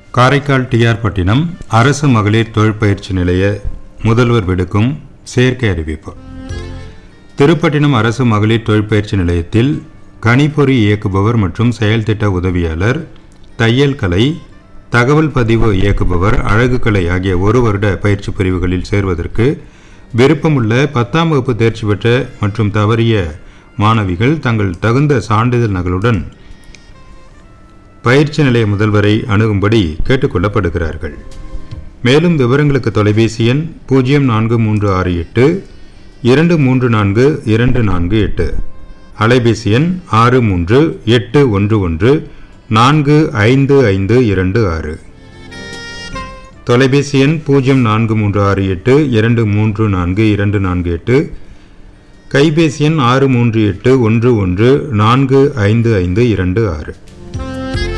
Karaikal TR பட்டினம் அரசு மகளிர் தொழிற்பயிற்சி நிலைய முதல்வர் விடுக்கும் சேர்க்கை அறிவிப்பு திருப்பட்டினம் அரசு மகளிர் தொழிற்பயிற்சி நிலையத்தில் கணிப்பொறி இயக்குபவர் மற்றும் செயல்திட்ட உதவியாளர் தையல் கலை தகவல் பதிவு இயக்குபவர் அழகுக்கலை ஆகிய ஒரு வருட பயிற்சி பிரிவுகளில் சேர்வதற்கு விருப்பமுள்ள பத்தாம் வகுப்பு தேர்ச்சி பெற்ற மற்றும் தவறிய மாணவிகள் தங்கள் தகுந்த சான்றிதழ் நகலுடன் பயிற்சி நிலைய முதல்வரை அணுகும்படி கேட்டுக்கொள்ளப்படுகிறார்கள் மேலும் விவரங்களுக்கு தொலைபேசி எண் பூஜ்ஜியம் நான்கு மூன்று ஆறு எட்டு இரண்டு மூன்று நான்கு இரண்டு நான்கு எட்டு அலைபேசி எண் ஆறு மூன்று எட்டு ஒன்று ஒன்று நான்கு ஐந்து ஐந்து இரண்டு ஆறு தொலைபேசி எண் பூஜ்ஜியம் நான்கு மூன்று ஆறு எட்டு இரண்டு மூன்று நான்கு இரண்டு நான்கு எட்டு கைபேசி எண் ஆறு மூன்று எட்டு ஒன்று ஒன்று நான்கு ஐந்து ஐந்து இரண்டு ஆறு